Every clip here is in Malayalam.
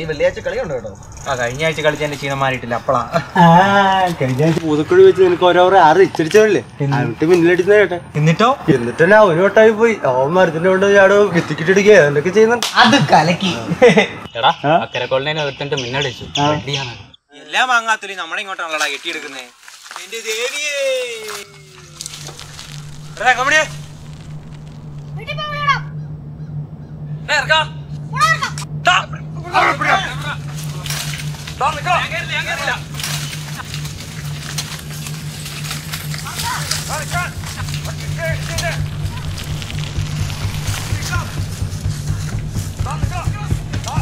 വെള്ളിയാഴ്ച കളിയുണ്ട് കേട്ടോ ആ കഴിഞ്ഞ ആഴ്ച കളിച്ചതിന്റെ ക്ഷീണം മാറിയിട്ടില്ല അപ്പളാ കഴിഞ്ഞ ആഴ്ച പൂതക്കുഴി വെച്ച് നിനക്ക് ഓരോ ആറ് ഇച്ചിരിച്ചല്ലേ എന്നിട്ട് മിന്നിലടിക്കുന്ന കേട്ടെ എന്നിട്ടോ എന്നിട്ട് തന്നെ ഒരു വട്ടമായി പോയി അവൻ മരത്തിന്റെ കൊണ്ട് ചാടോ ഭിത്തിക്കിട്ടിടിക്കുക എന്തൊക്കെ ചെയ്യുന്നുണ്ട് അത് കലക്കി എടാ അക്കരെ കൊള്ളേനെ ഒരുത്തന്റെ മിന്നടിച്ചു വണ്ടിയാണ് എല്ലാ മാങ്ങാത്തുലി നമ്മളെ ഇങ്ങോട്ടാണല്ലോടാ കെട്ടിയെടുക്കുന്നേ എന്റെ ദേവിയേ എടാ, കമണിയെ. എടാ, ഇറക്കാം. ദാ. ദാ, നിക്കോ. ഞാൻ കേറില്ല, ഞാൻ കേറില്ല. ദാ, നിക്കാൻ. ഇരിക്ക്, ഇരിക്ക്. നിക്കാം. ദാ, നിക്കോ. ദാ.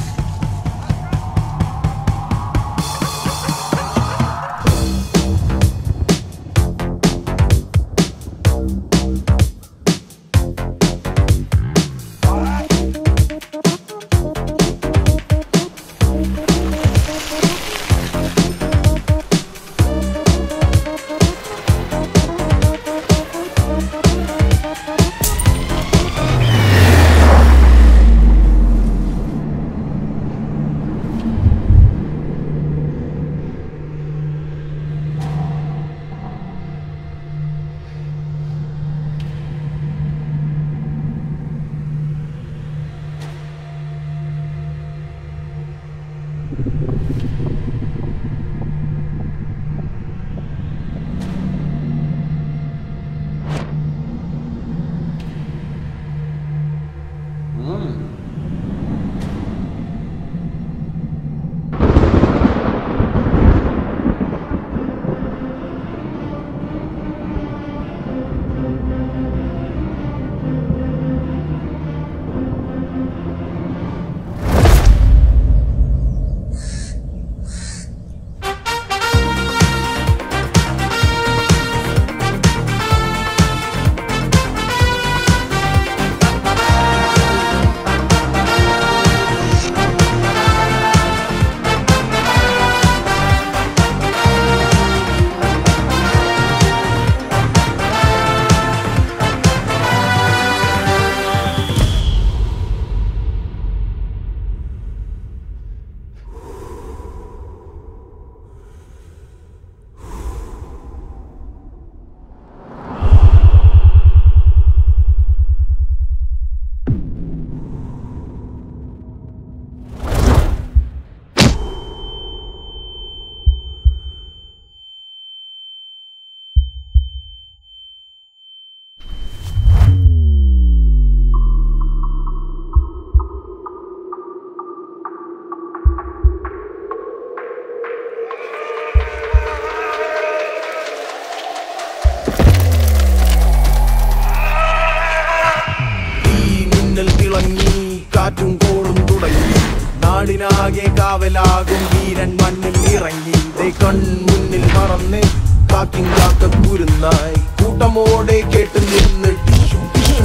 ഈ മിന്നൽ തിളങ്ങി കാറ്റും കോളും തുടങ്ങി നാടിനാകെ കാവലാകും വീരൻ മണ്ണിൽ ഇറങ്ങി ദേ കൺമുന്നിൽ മറന്ന് കാക്കിൻ കാക്ക കുരുന്നായി കൂട്ടമോടെ കേട്ട് നിന്ന് ടിഷു ടിഷു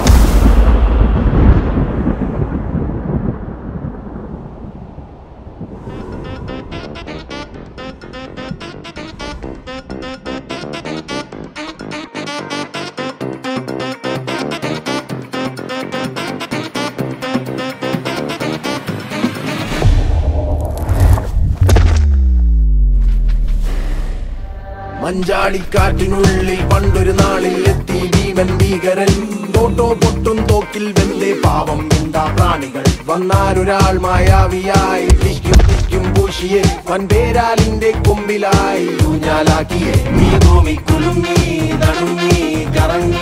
മഞ്ചാടിക്കാറ്റിനുള്ളിൽ പണ്ടൊരു നാളിൽ എത്തി ഭീമൻ ഭീകരൻ തോട്ടോ പൊട്ടും തോക്കിൽ വെന്തേ പാവം എന്താ പ്രാണികൾ വന്നാരൊരാൾ മായാവിയായി തിക്കും തിക്കും പൂശിയെ വൻപേരാലിന്റെ കൊമ്പിലായി ഊഞ്ഞാലാക്കിയെ നീ ഭൂമി കുലുങ്ങി നടുങ്ങി കറങ്ങി